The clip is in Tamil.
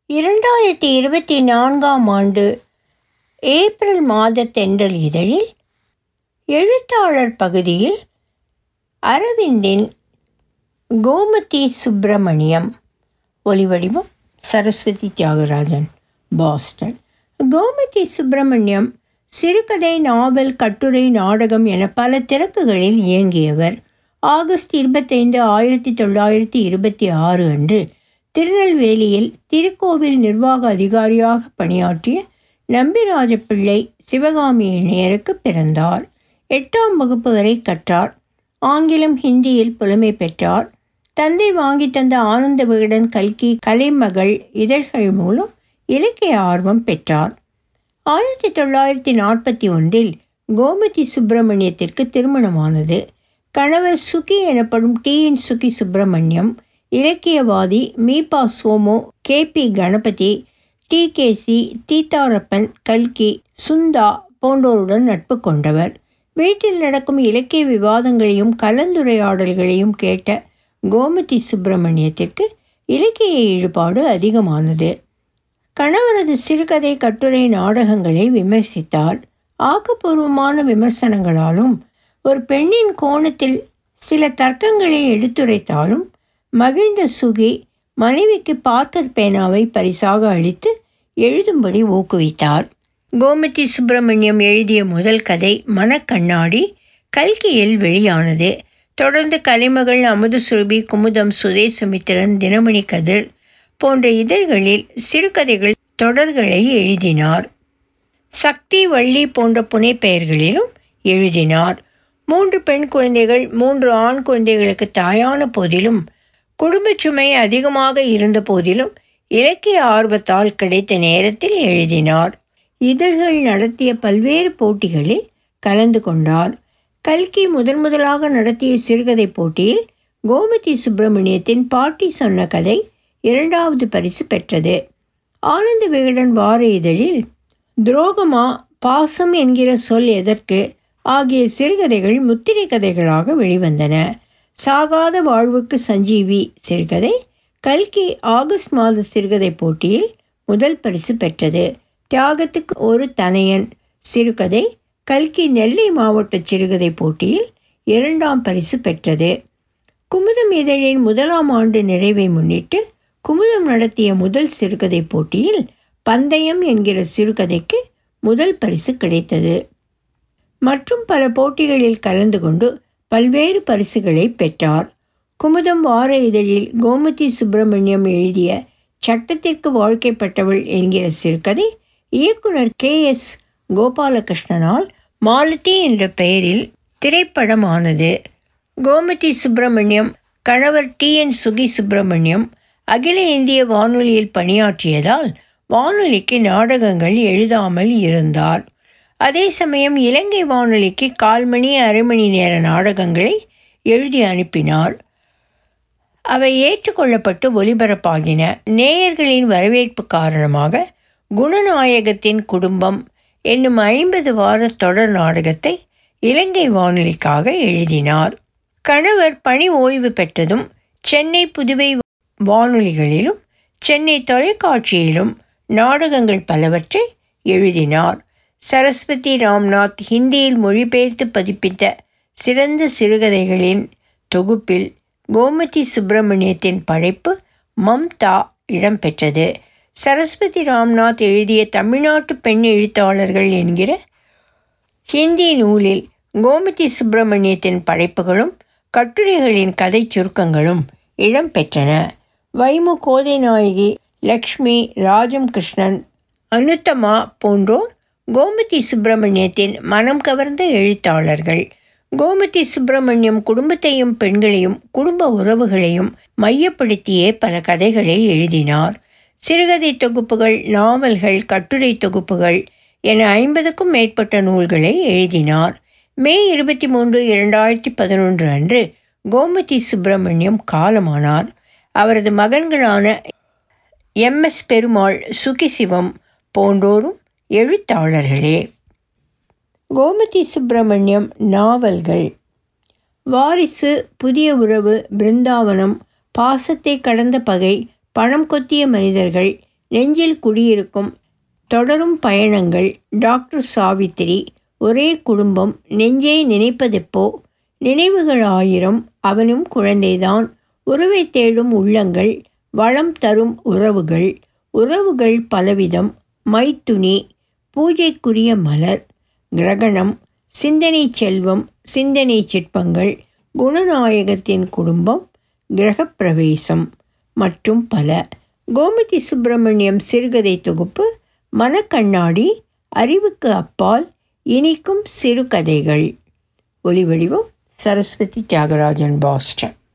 இரண்டாயிரத்தி இருபத்தி நான்காம் ஆண்டு ஏப்ரல் மாத தென்றல் இதழில் எழுத்தாளர் பகுதியில் அரவிந்தின் கோமதி சுப்பிரமணியம் ஒலிவடிவம் சரஸ்வதி தியாகராஜன் பாஸ்டன் கோமதி சுப்பிரமணியம் சிறுகதை நாவல் கட்டுரை நாடகம் என பல திறக்குகளில் இயங்கியவர் ஆகஸ்ட் இருபத்தைந்து ஆயிரத்தி தொள்ளாயிரத்தி இருபத்தி ஆறு அன்று திருநெல்வேலியில் திருக்கோவில் நிர்வாக அதிகாரியாக பணியாற்றிய நம்பிராஜ பிள்ளை சிவகாமி இணையருக்கு பிறந்தார் எட்டாம் வகுப்பு வரை கற்றார் ஆங்கிலம் ஹிந்தியில் புலமை பெற்றார் தந்தை வாங்கி தந்த ஆனந்த விகடன் கல்கி கலைமகள் இதழ்கள் மூலம் இலக்கிய ஆர்வம் பெற்றார் ஆயிரத்தி தொள்ளாயிரத்தி நாற்பத்தி ஒன்றில் கோமதி சுப்பிரமணியத்திற்கு திருமணமானது கணவர் சுகி எனப்படும் டி என் சுகி சுப்பிரமணியம் இலக்கியவாதி Meepa Somu K P Ganapathi T K C Theetharappan கல்கி சுந்தா போன்றோருடன் நட்பு கொண்டவர் வீட்டில் நடக்கும் இலக்கிய விவாதங்களையும் கலந்துரையாடல்களையும் கேட்ட கோமதி சுப்பிரமணியத்திற்கு இலக்கிய ஈடுபாடு அதிகமானது கணவரது சிறுகதை கட்டுரை நாடகங்களை விமர்சித்தார் ஆக்கப்பூர்வமான விமர்சனங்களாலும் ஒரு பெண்ணின் கோணத்தில் சில தர்க்கங்களை எடுத்துரைத்தாலும் மகிழ்ந்த சுகி மனைவிக்கு பார்க்கர் பேனாவை பரிசாக அளித்து எழுதும்படி ஊக்குவித்தார் கோமதி சுப்பிரமணியம் எழுதிய முதல் கதை மனக்கண்ணாடி கல்கியில் வெளியானது தொடர்ந்து கலைமகள் அமுது சுரபி குமுதம் சுதேசமித்திரன் தினமணி கதிர் போன்ற இதழ்களில் சிறுகதைகள் தொடர்களை எழுதினார் சக்தி வள்ளி போன்ற புனைப்பெயர்களிலும் எழுதினார் மூன்று பெண் குழந்தைகள் மூன்று ஆண் குழந்தைகளுக்கு தாயான போதிலும் குடும்பச் சுமை அதிகமாக இருந்த போதிலும் இலக்கிய ஆர்வத்தால் கிடைத்த நேரத்தில் எழுதினார் இதழ்கள் நடத்திய பல்வேறு போட்டிகளில் கலந்து கொண்டார் கல்கி முதன் முதலாக நடத்திய சிறுகதை போட்டியில் கோமதி சுப்பிரமணியத்தின் பாட்டி சொன்ன கதை இரண்டாவது பரிசு பெற்றது ஆனந்த விகடன் வார இதழில் துரோகமா பாசம் என்கிற சொல் எதற்கு ஆகிய சிறுகதைகள் முத்திரை கதைகளாக வெளிவந்தன சாகாத வாழ்வுக்கு சஞ்சீவி சிறுகதை கல்கி ஆகஸ்ட் மாத சிறுகதை போட்டியில் முதல் பரிசு பெற்றது தியாகத்துக்கு ஒரு தனையன் சிறுகதை கல்கி நெல்லை மாவட்ட சிறுகதை போட்டியில் இரண்டாம் பரிசு பெற்றது குமுதம் இதழின் முதலாம் ஆண்டு நிறைவை முன்னிட்டு குமுதம் நடத்திய முதல் சிறுகதை போட்டியில் பந்தயம் என்கிற சிறுகதைக்கு முதல் பரிசு கிடைத்தது மற்றும் பல போட்டிகளில் கலந்து கொண்டு பல்வேறு பரிசுகளை பெற்றார் குமுதம் வார இதழில் கோமதி சுப்பிரமணியம் எழுதிய சட்டத்திற்கு வாழ்க்கைப்பட்டவள் என்கிற சிறுகதை இயக்குனர் கே எஸ் கோபாலகிருஷ்ணனால் மாலதி என்ற பெயரில் திரைப்படமானது கோமதி சுப்பிரமணியம் கணவர் டி என் சுகி சுப்பிரமணியம் அகில இந்திய வானொலியில் பணியாற்றியதால் வானொலிக்கு நாடகங்கள் எழுதாமல் இருந்தார் அதே சமயம் இலங்கை வானொலிக்கு கால் மணி அரை மணி நேர நாடகங்களை எழுதி அனுப்பினார் அவை ஏற்றுக்கொள்ளப்பட்டு ஒலிபரப்பாகின நேயர்களின் வரவேற்பு காரணமாக குணநாயகத்தின் குடும்பம் என்னும் ஐம்பது வார தொடர் நாடகத்தை இலங்கை வானொலிக்காக எழுதினார் கணவர் பணி ஓய்வு பெற்றதும் சென்னை புதுவை வானொலிகளிலும் சென்னை தொலைக்காட்சியிலும் நாடகங்கள் பலவற்றை எழுதினார் சரஸ்வதி ராம்நாத் ஹிந்தியில் மொழிபெயர்த்து பதிப்பித்த சிறந்த சிறுகதைகளின் தொகுப்பில் கோமதி சுப்பிரமணியத்தின் படைப்பு மம்தா இடம்பெற்றது சரஸ்வதி ராம்நாத் எழுதிய தமிழ்நாட்டு பெண் எழுத்தாளர்கள் என்கிற ஹிந்தி நூலில் கோமதி சுப்பிரமணியத்தின் படைப்புகளும் கட்டுரைகளின் கதை சுருக்கங்களும் இடம்பெற்றன வைமு கோதைநாயகி லக்ஷ்மி ராஜம் கிருஷ்ணன் அனுத்தமா போன்றோர் கோமதி சுப்பிரமணியத்தின் மனம் கவர்ந்த எழுத்தாளர்கள் கோமதி சுப்பிரமணியம் குடும்பத்தையும் பெண்களையும் குடும்ப உறவுகளையும் மையப்படுத்தியே பல கதைகளை எழுதினார் சிறுகதை தொகுப்புகள் நாவல்கள் கட்டுரை தொகுப்புகள் என ஐம்பதுக்கும் மேற்பட்ட நூல்களை எழுதினார் மே இருபத்தி மூன்று இரண்டாயிரத்தி பதினொன்று அன்று கோமதி சுப்பிரமணியம் காலமானார் அவரது மகன்களான எம் எஸ் பெருமாள் சுகிசிவம் போன்றோரும் எழுத்தாளர்களே கோமதி சுப்பிரமணியம் நாவல்கள் வாரிசு புதிய உறவு பிருந்தாவனம் பாசத்தை கடந்த பகை பணம் கொத்திய மனிதர்கள் நெஞ்சில் குடியிருக்கும் தொடரும் பயணங்கள் டாக்டர் சாவித்திரி ஒரே குடும்பம் நெஞ்சே நினைப்பதெப்போ நினைவுகள் ஆயிரம் அவனும் குழந்தைதான் உறவை தேடும் உள்ளங்கள் வளம் தரும் உறவுகள் உறவுகள் பலவிதம் மைத்துனி பூஜைக்குரிய மலர் கிரகணம் சிந்தனை செல்வம் சிந்தனை சிற்பங்கள் குணநாயகத்தின் குடும்பம் கிரகப்பிரவேசம் மற்றும் பல கோமதி சுப்பிரமணியம் சிறுகதை தொகுப்பு மனக்கண்ணாடி அறிவுக்கு அப்பால் இனிக்கும் சிறுகதைகள் ஒலிவடிவம் சரஸ்வதி தியாகராஜன் பாஸ்டன்